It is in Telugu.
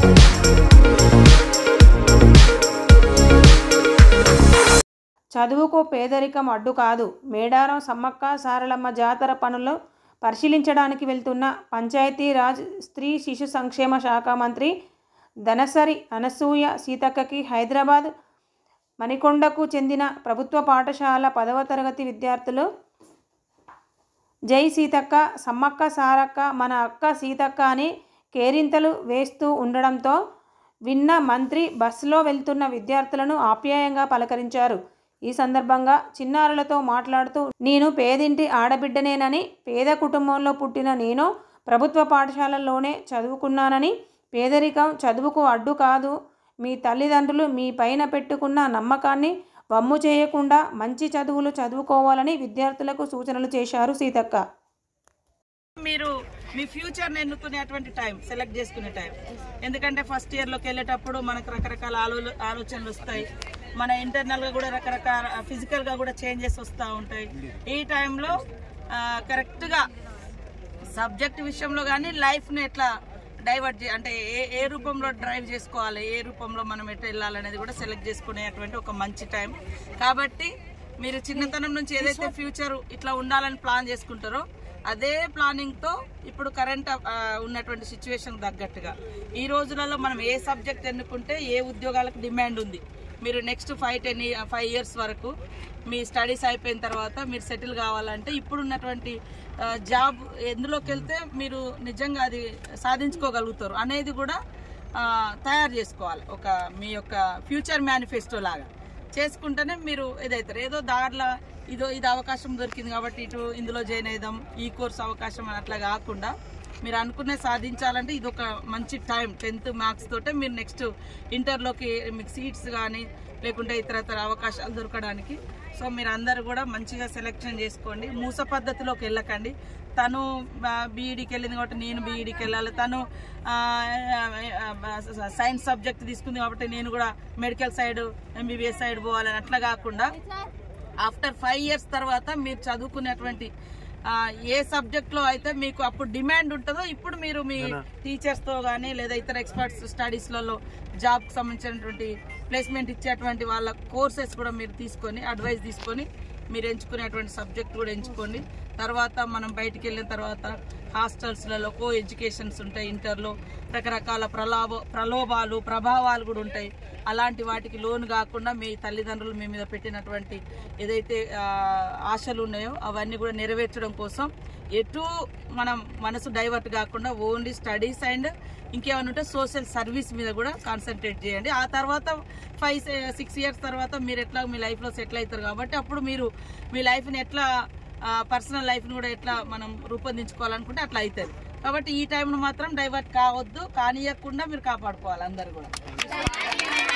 చదువుకు పేదరికం అడ్డు కాదు మేడారం సమ్మక్క సారలమ్మ జాతర పనులు పరిశీలించడానికి వెళ్తున్న పంచాయతీరాజ్ స్త్రీ శిశు సంక్షేమ శాఖ మంత్రి ధనసరి అనసూయ సీతక్కకి హైదరాబాద్ మణికొండకు చెందిన ప్రభుత్వ పాఠశాల పదవ తరగతి విద్యార్థులు జై సీతక్క సమ్మక్క సారక్క మన అక్క సీతక్క అని కేరింతలు వేస్తూ ఉండడంతో విన్న మంత్రి బస్సులో వెళ్తున్న విద్యార్థులను ఆప్యాయంగా పలకరించారు ఈ సందర్భంగా చిన్నారులతో మాట్లాడుతూ నేను పేదింటి ఆడబిడ్డనేనని పేద కుటుంబంలో పుట్టిన నేను ప్రభుత్వ పాఠశాలల్లోనే చదువుకున్నానని పేదరికం చదువుకు అడ్డు కాదు మీ తల్లిదండ్రులు మీ పైన పెట్టుకున్న నమ్మకాన్ని వమ్ము చేయకుండా మంచి చదువులు చదువుకోవాలని విద్యార్థులకు సూచనలు చేశారు సీతక్క మీరు మీ ఫ్యూచర్ని ఎన్నుకునేటువంటి టైం సెలెక్ట్ చేసుకునే టైం ఎందుకంటే ఫస్ట్ ఇయర్లోకి వెళ్ళేటప్పుడు మనకు రకరకాల ఆలో ఆలోచనలు వస్తాయి మన ఇంటర్నల్గా కూడా రకరకాల ఫిజికల్గా కూడా చేంజెస్ వస్తూ ఉంటాయి ఈ టైంలో కరెక్ట్గా సబ్జెక్ట్ విషయంలో కానీ లైఫ్ని ఎట్లా డైవర్ట్ చే అంటే ఏ ఏ రూపంలో డ్రైవ్ చేసుకోవాలి ఏ రూపంలో మనం ఎట్లా వెళ్ళాలనేది కూడా సెలెక్ట్ చేసుకునేటువంటి ఒక మంచి టైం కాబట్టి మీరు చిన్నతనం నుంచి ఏదైతే ఫ్యూచర్ ఇట్లా ఉండాలని ప్లాన్ చేసుకుంటారో అదే ప్లానింగ్తో ఇప్పుడు కరెంట్ ఉన్నటువంటి సిచ్యువేషన్ తగ్గట్టుగా ఈ రోజులలో మనం ఏ సబ్జెక్ట్ ఎన్నుకుంటే ఏ ఉద్యోగాలకు డిమాండ్ ఉంది మీరు next five ten five years వరకు మీ స్టడీస్ అయిపోయిన తర్వాత మీరు సెటిల్ కావాలంటే ఇప్పుడు ఉన్నటువంటి ఆ, జాబ్ ఎందులోకి వెళ్తే మీరు నిజంగా అది సాధించుకోగలుగుతారు అనేది కూడా ఆ, తయారు చేసుకోవాలి ఒక మీ యొక్క ఫ్యూచర్ మేనిఫెస్టో లాగా చేసుకుంటేనే మీరు ఇదవుతారు ఏదో దారిలో ఇదో ఇది అవకాశం దొరికింది కాబట్టి ఇటు ఇందులో జాయిన్ అయిదాం ఈ కోర్స్ అవకాశం అని అట్లా కాకుండా మీరు అనుకునే సాధించాలంటే ఇది ఒక మంచి టైం టెన్త్ మార్క్స్ తోటే మీరు నెక్స్ట్ ఇంటర్లోకి మీకు సీట్స్ కానీ లేకుంటే ఇతరతర అవకాశాలు దొరకడానికి సో మీరు అందరు కూడా మంచిగా సెలెక్షన్ చేసుకోండి మూస పద్ధతిలోకి వెళ్ళకండి తను బీఈడికి వెళ్ళింది కాబట్టి నేను బీఈడికి వెళ్ళాలి తను సైన్స్ సబ్జెక్ట్ తీసుకుంది కాబట్టి నేను కూడా మెడికల్ సైడ్ ఎంబీబీఎస్ సైడ్ పోవాలని అట్లా కాకుండా ఆఫ్టర్ ఫైవ్ ఇయర్స్ తర్వాత మీరు చదువుకునేటువంటి ఆ, ఏ సబ్జెక్ట్ లో అయితే మీకు అప్పుడు డిమాండ్ ఉంటుందో ఇప్పుడు మీరు మీ టీచర్స్ తో కానీ లేదా ఇతర ఎక్స్పర్ట్స్ స్టడీస్లలో జాబ్ కి సంబంధించినటువంటి ప్లేస్మెంట్ ఇచ్చేటువంటి వాళ్ళ కోర్సెస్ కూడా మీరు తీసుకొని అడ్వైస్ తీసుకొని మీరు ఎంచుకునేటువంటి సబ్జెక్ట్ కూడా ఎంచుకోండి తర్వాత మనం బయటికి వెళ్ళిన తర్వాత హాస్టల్స్లలో కో ఎడ్యుకేషన్స్ ఉంటాయి ఇంటర్లో రకరకాల ప్రలాభ ప్రలోభాలు ప్రభావాలు కూడా ఉంటాయి అలాంటి వాటికి లోన్ కాకుండా మీ తల్లిదండ్రులు మీ మీద పెట్టినటువంటి ఏదైతే ఆ, ఆశలు ఉన్నాయో అవన్నీ కూడా నెరవేర్చడం కోసం ఎటు మనం మనసు డైవర్ట్ కాకుండా ఓన్లీ స్టడీస్ అండ్ ఇంకేమైనా ఉంటే సోషల్ సర్వీస్ మీద కూడా కాన్సన్ట్రేట్ చేయండి ఆ తర్వాత ఫైవ్ సిక్స్ ఇయర్స్ తర్వాత మీరు ఎట్లా మీ లైఫ్లో సెటిల్ అవుతారు కాబట్టి అప్పుడు మీరు మీ లైఫ్ని ఎట్లా పర్సనల్ లైఫ్ని కూడా ఎట్లా మనం రూపొందించుకోవాలనుకుంటే అట్లా అవుతుంది కాబట్టి ఈ టైంను మాత్రం డైవర్ట్ కావద్దు కానియకుండా మీరు కాపాడుకోవాలి అందరు కూడా